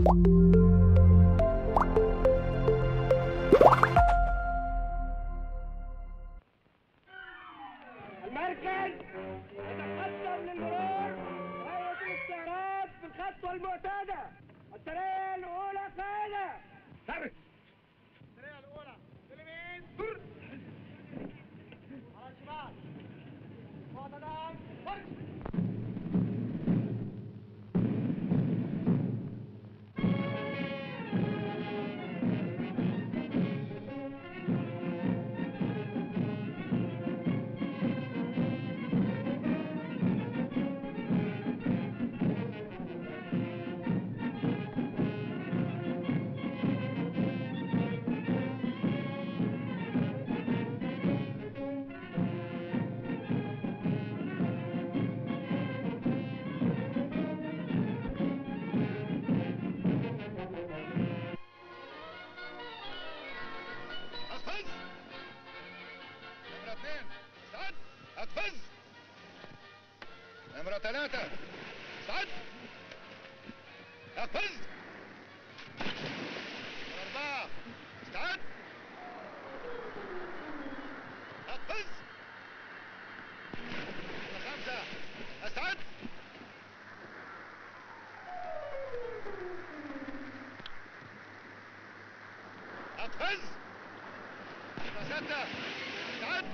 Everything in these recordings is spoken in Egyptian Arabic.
المركز يتقدم للمرور هيئة الاستعراض في الخطوة المعتادة السرية الأولى قاعدة ثبت السرية الأولى اليمين سر على الشمال معتدل فرش أقفز نمرة اثنين استعد أقفز نمرة ثلاثة استعد أقفز نمرة أربعة استعد أقفز نمرة خمسة استعد أقفز نمرة ستة استعد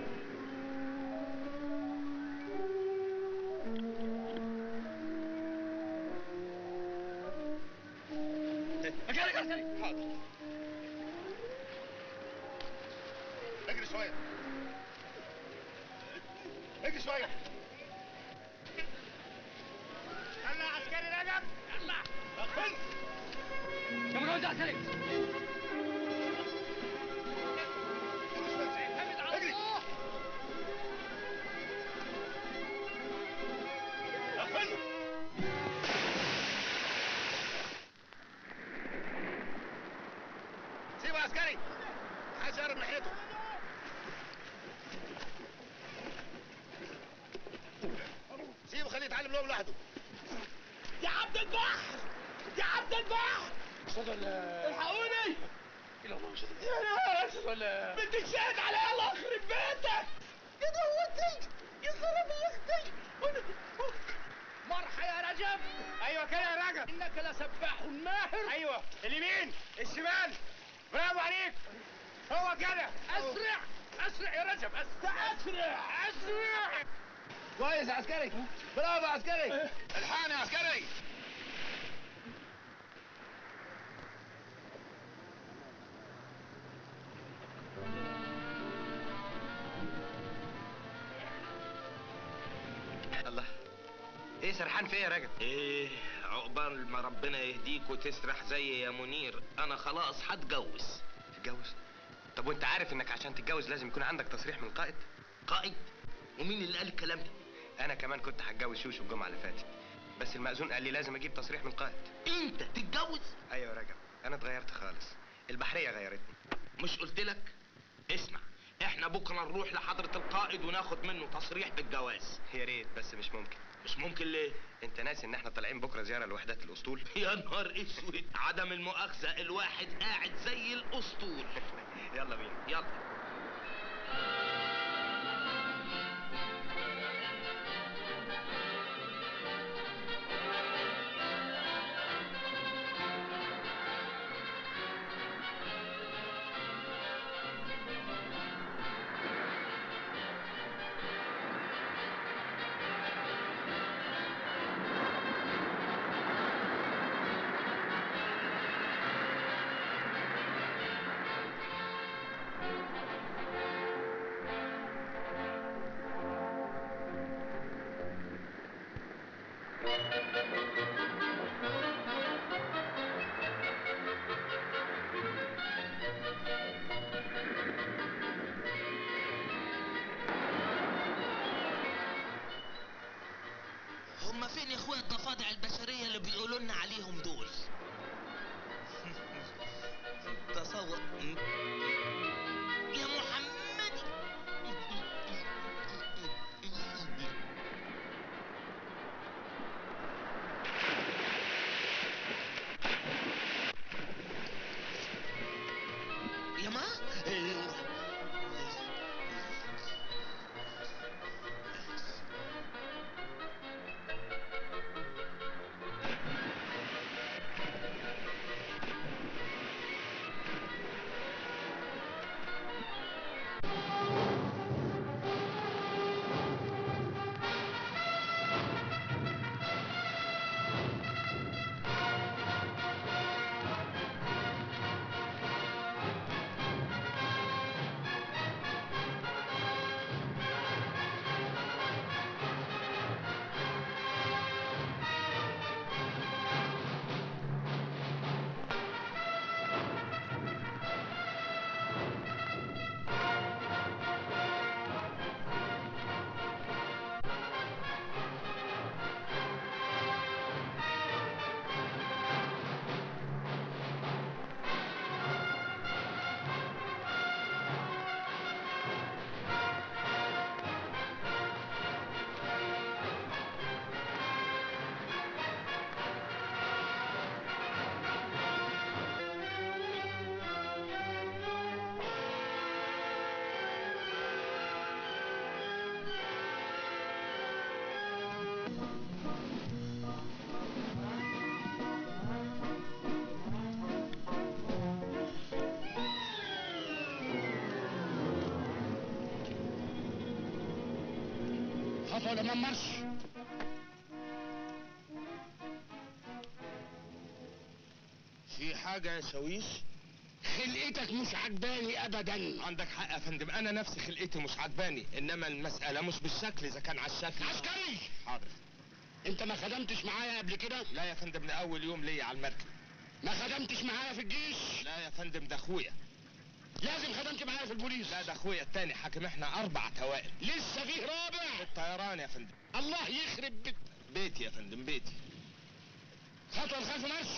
مكانك عسكري حاضر اجري شوية اجري شوية يلا عسكري رجب يلا اقفز كم جوز عسكري اجري اقفز سيبه عسكري محدش يقرب ناحيته سيبه خليه يتعلم لغه لوحده يا عبد البحر يا عبد البحر الحقوني يا نهار اسود ولا بدك شاهد علي الله يخرب بيتك يا دوتي يا خرب اختي مرحى يا رجب ايوه كده يا رجب انك لسباح ماهر ايوه اليمين الشمال برافو عليك هو كده اسرع اسرع يا رجب اسرع اسرع اسرع كويس يا عسكري برافو يا عسكري الحقني يا عسكري الله ايه سرحان فيا يا راجل ايه عقبال ما ربنا يهديك وتسرح زي يا منير انا خلاص هتجوز تتجوز طب وانت عارف انك عشان تتجوز لازم يكون عندك تصريح من القائد قائد ومين اللي قال الكلام ده انا كمان كنت هتجوز شوشو الجمعه اللي فاتت بس المأذون قال لي لازم اجيب تصريح من القائد انت تتجوز ايوه يا رجب انا اتغيرت خالص البحريه غيرتني مش قلت لك اسمع احنا بكره نروح لحضره القائد وناخد منه تصريح بالجواز يا ريت بس مش ممكن مش ممكن ليه انت ناسي ان احنا طالعين بكره زياره لوحدات الاسطول يا نهار اسود عدم المؤاخذه الواحد قاعد زي الاسطول يلا بينا يلا سوليمان مارش في حاجة يا شاويش خلقتك مش عجباني ابدا عندك حق يا فندم انا نفسي خلقتي مش عجباني انما المسألة مش بالشكل اذا كان على الشكل عسكري حاضر انت ما خدمتش معايا قبل كده لا يا فندم ده اول يوم ليا على المركب ما خدمتش معايا في الجيش لا يا فندم ده اخويا لازم خدمت معايا في البوليس لا ده اخويا التاني حاكم احنا اربع توائم لسه فيه رابع الطيران يا فندم الله يخرب بيت بيتي يا فندم بيتي خطوة الخلف مارش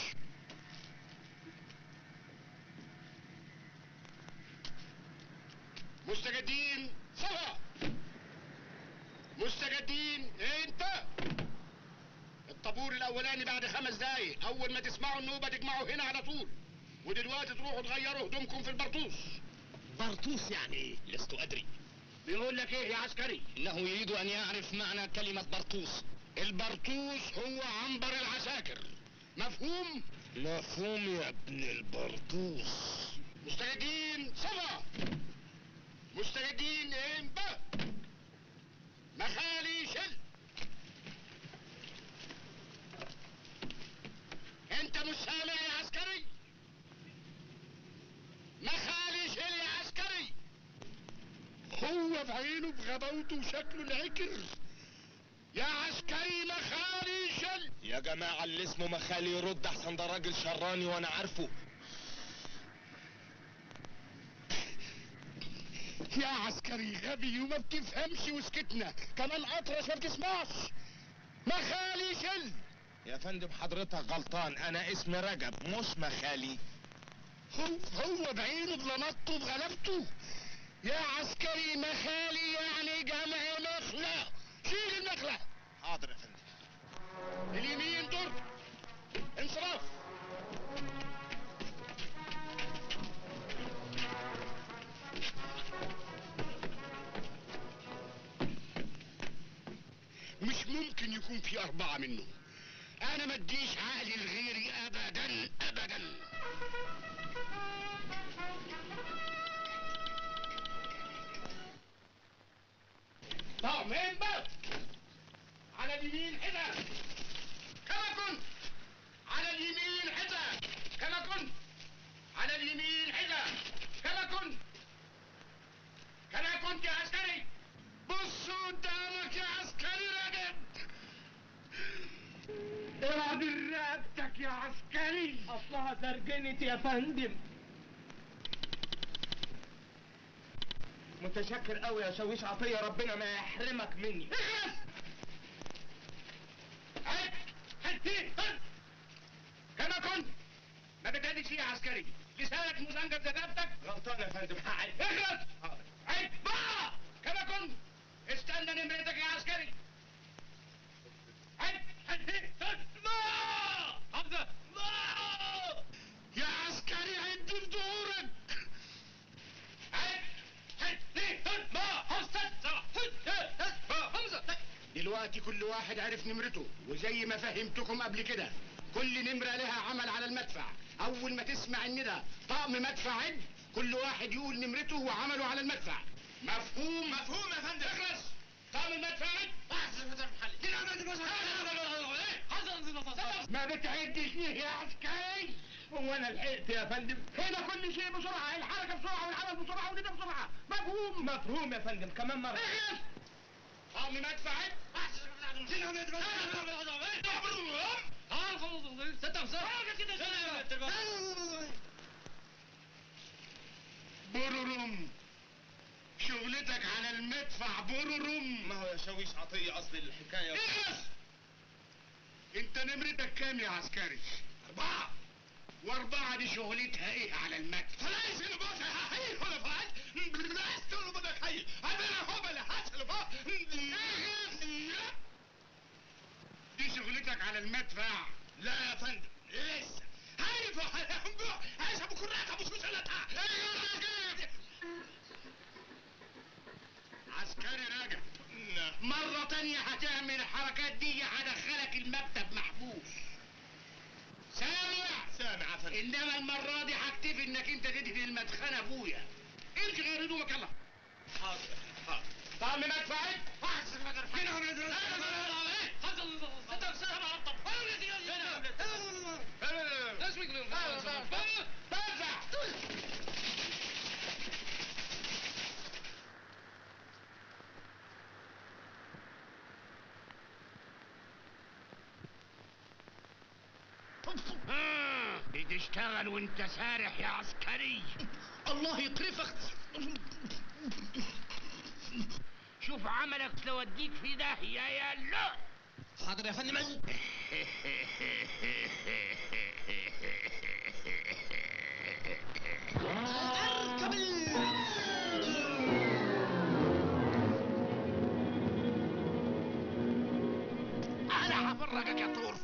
مستجدين صفا مستجدين انت الطابور الاولاني بعد خمس دقايق اول ما تسمعوا النوبة تجمعوا هنا على طول ودلوقتي تروحوا تغيروا هدومكم في البرطوس برطوس يعني ايه؟ لست ادري بيقول لك ايه يا عسكري انه يريد ان يعرف معنى كلمة برطوس البرطوس هو عنبر العساكر مفهوم مفهوم يا ابن البرطوس مستجدين صفا مستجدين امبا مخالي شل انت مش سامع يا عسكري مخالي شل يا عسكري هو بعينه بغباوته وشكله العكر يا عسكري مخالي شل يا جماعة اللي اسمه مخالي يرد احسن ده راجل شراني وانا عارفه يا عسكري غبي وما بتفهمش وسكتنا كمان اطرش ما بتسمعش مخالي شل يا فندم حضرتك غلطان انا اسمي رجب مش مخالي هو هو بعينه بلمطه بغلبته يا عسكري مخالي يعني جمع مخلة شيل المخلة حاضر يا فندم اليمين دور انصراف مش ممكن يكون في أربعة منه أنا ما اديش عقلي لغيري أبدا أبدا طب مين بقى؟ على اليمين حذاء كما كنت على اليمين حذاء كما كنت على اليمين حذاء كما كنت كما كنت يا عسكري بص قدامك يا عسكري رجب اعدل رقبتك يا عسكري اصلها زرجنت يا فندم متشكر قوي يا شاويش عطية ربنا ما يحرمك مني اخلص هات هات فيه هات كما كنت ما بتهدش يا عسكري لسانك مزنجر زي رقبتك غلطان يا فندم حقك اخلص عيب بقى كما كنت استنى نمرتك يا عسكري عيب عيب ما حمزة ما يا عسكري عد في دورك عيب عيب ما حمزة ما حمزة دلوقتي كل واحد عرف نمرته وزي ما فهمتكم قبل كده كل نمرة لها عمل على المدفع أول ما تسمع الندى طقم مدفع عد كل واحد يقول نمرته وعمله على المدفع مفهوم مفهوم يا فندم اخلص طقم المدفع عد ما بتعدش ليه يا عسكري هو انا لحقت يا فندم هنا كل شيء بسرعة الحركة بسرعة والعمل بسرعة والندى بسرعة مفهوم مفهوم يا فندم كمان مرة اخلص طقم مدفع عد بررم شغلتك على المدفع بررم ما هو يا شاويش عطية اصل الحكاية اخلص انت نمرتك كام يا عسكري اربعة واربعة دي شغلتها ايه على المدفع فلايس اللي بقى هاي ولا فاي بلاس تقولوا بدك هاي انا هو بلا حاجة دي شغلتك على المدفع لا يا فندم لسه هاي فهمبوع عايز ابو كراك ابو سوسلتها عسكري راجع مرة تانية هتعمل الحركات دي هدخلك المكتب محبوس سامع سامع يا فندم انما المرة دي هكتفي انك انت تدهن المدخنة ابويا امشي غير هدومك يلا حاضر حاضر طعم مدفعك احسن ما بتشتغل وانت سارح يا عسكري الله يقرفك شوف عملك توديك في داهية يا لا حاضر يا فندم اركب انا هفرجك يا طور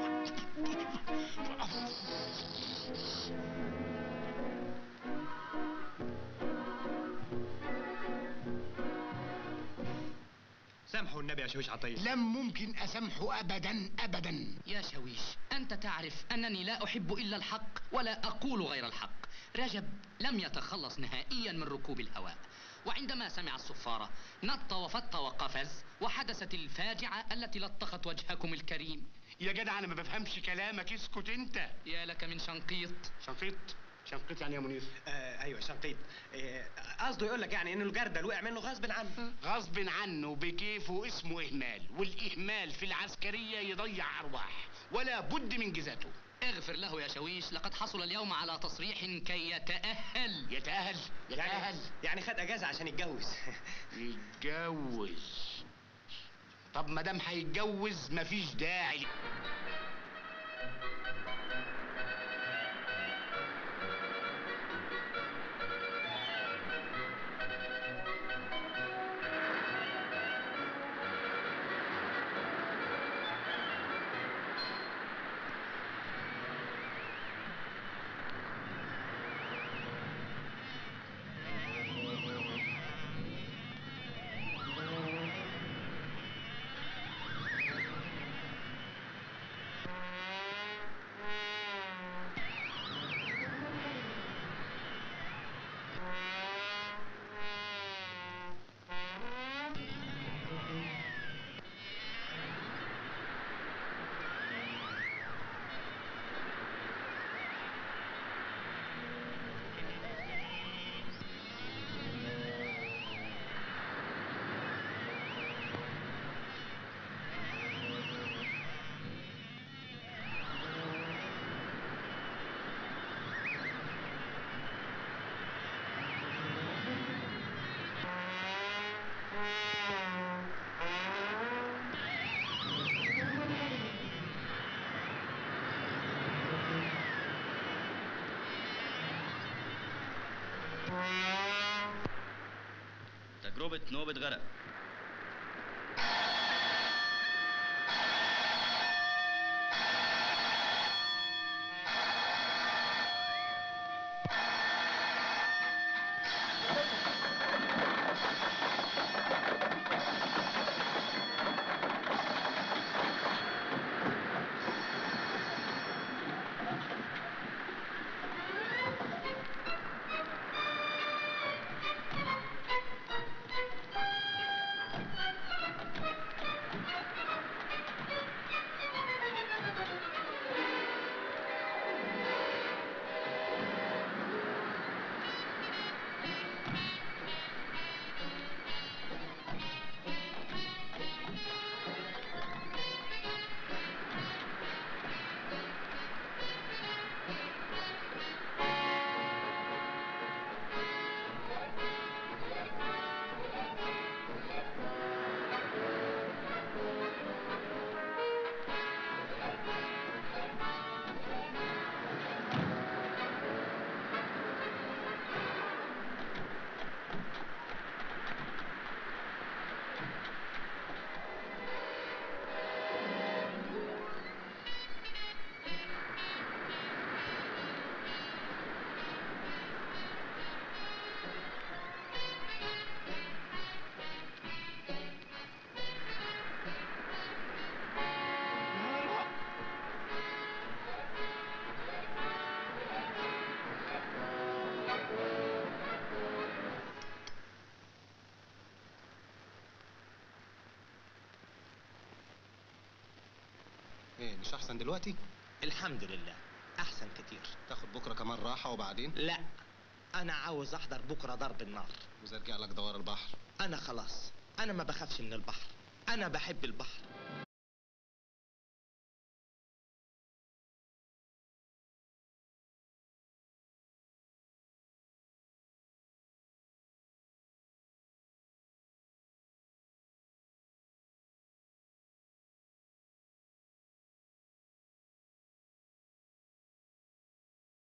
سامحوا النبي يا شويش عطيه لم ممكن اسامحه ابدا ابدا يا شويش أنت تعرف أنني لا أحب إلا الحق ولا أقول غير الحق رجب لم يتخلص نهائيا من ركوب الهواء وعندما سمع الصفارة نط وفط وقفز وحدثت الفاجعة التي لطخت وجهكم الكريم يا جدع انا ما بفهمش كلامك اسكت انت يا لك من شنقيط شنقيط شنقيط يعني يا منير آه ايوه شنقيط آه، قصده يقول لك يعني انه الجردل وقع منه غصب عنه غصب عنه بكيفه اسمه اهمال والاهمال في العسكريه يضيع ارواح ولا بد من جزاته اغفر له يا شويش لقد حصل اليوم على تصريح كي يتأهل يتاهل يعني يتاهل يعني خد اجازه عشان يتجوز يتجوز طب ما دام هيتجوز مفيش داعي تجربة نوبة غرق مش احسن دلوقتي الحمد لله احسن كتير تاخد بكره كمان راحه وبعدين لا انا عاوز احضر بكره ضرب النار وزي ارجع لك دوار البحر انا خلاص انا ما بخافش من البحر انا بحب البحر